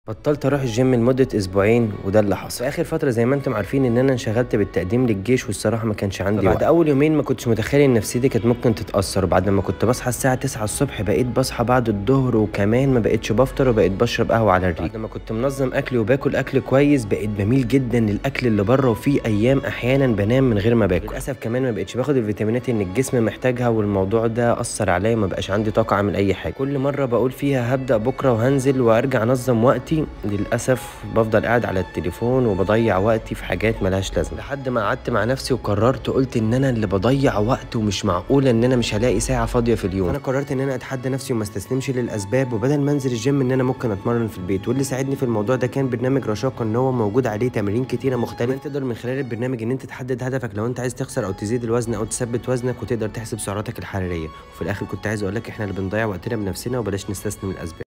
بطلت اروح الجيم لمده اسبوعين وده اللي حصل في اخر فتره زي ما انتم عارفين ان انا انشغلت بالتقديم للجيش والصراحه ما كانش عندي بعد اول يومين ما كنتش متخيل ان نفسيتي كانت ممكن تتاثر وبعد ما كنت بصحى الساعه 9 الصبح بقيت بصحى بعد الظهر وكمان ما بقتش بفطر وبقيت بشرب قهوه على الريق بعد ما كنت منظم اكلي وباكل اكل كويس بقيت بميل جدا للاكل اللي بره وفي ايام احيانا بنام من غير ما باكل للاسف كمان ما بقتش باخد الفيتامينات اللي الجسم محتاجها والموضوع ده اثر عليا وما بقاش عندي طاقه اعمل اي حاجه كل مره بقول فيها هبدا بكره وهنزل وارجع انظم وقتي للاسف بفضل قاعد على التليفون وبضيع وقتي في حاجات ملهاش لازمه لحد ما قعدت مع نفسي وقررت قلت ان انا اللي بضيع وقت ومش معقوله ان انا مش هلاقي ساعه فاضيه في اليوم انا قررت ان انا اتحدى نفسي وما استسلمش للاسباب وبدل ما انزل الجيم ان انا ممكن اتمرن في البيت واللي ساعدني في الموضوع ده كان برنامج رشاقه ان هو موجود عليه تمارين كتيره مختلفه تقدر من خلال البرنامج ان انت تحدد هدفك لو انت عايز تخسر او تزيد الوزن او تثبت وزنك وتقدر تحسب سعراتك الحراريه وفي الاخر كنت عايز اقول لك احنا اللي بنضيع وقتنا بنفسنا وبلاش نستسلم الاسباب